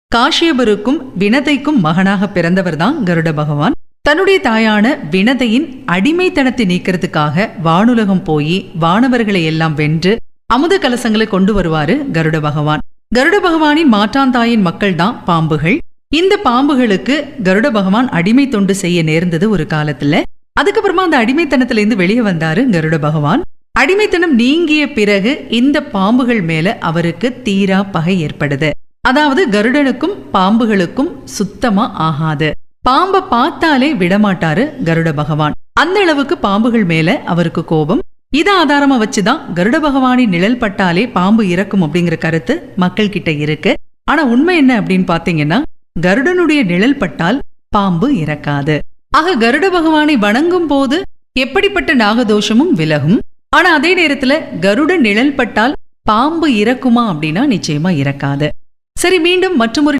காஷ்யபருக்கும் வினதைக்கும் மகனாக பிறந்தவர் தான் கருட பகவான் தன்னுடைய தாயான வினதையின் அடிமைத்தனத்தை நீக்கிறதுக்காக வானுலகம் போய் வானவர்களை எல்லாம் வென்று அமுத கலசங்களை கொண்டு வருவாரு கருட பகவான் கருட பகவானின் மாற்றாந்தாயின் மக்கள் தான் பாம்புகள் இந்த பாம்புகளுக்கு கருட பகவான் அடிமை தொண்டு செய்ய நேர்ந்தது ஒரு காலத்துல அதுக்கப்புறமா அந்த அடிமைத்தனத்துல இருந்து வெளியே வந்தாரு கருட பகவான் அடிமைத்தனம் நீங்கிய பிறகு இந்த பாம்புகள் மேல அவருக்கு தீரா பகை ஏற்படுது அதாவது கருடனுக்கும் பாம்புகளுக்கும் சுத்தமா ஆகாது பாம்பை பார்த்தாலே விடமாட்டாரு கருட பகவான் அந்த அளவுக்கு பாம்புகள் மேல அவருக்கு கோபம் இதை ஆதாரமா வச்சுதான் கருட பகவானின் நிழல் பட்டாலே பாம்பு இறக்கும் அப்படிங்கிற கருத்து மக்கள் கிட்ட இருக்கு ஆனா உண்மை என்ன அப்படின்னு பாத்தீங்கன்னா கருடனுடைய நிழல் பட்டால் பாம்பு இறக்காது ஆக கருட பகவானை வணங்கும் போது எப்படிப்பட்ட நாகதோஷமும் விலகும் ஆனா அதே நேரத்துல கருட நிழல் பட்டால் பாம்பு இறக்குமா அப்படின்னா நிச்சயமா இறக்காது சரி மீண்டும் மற்றொரு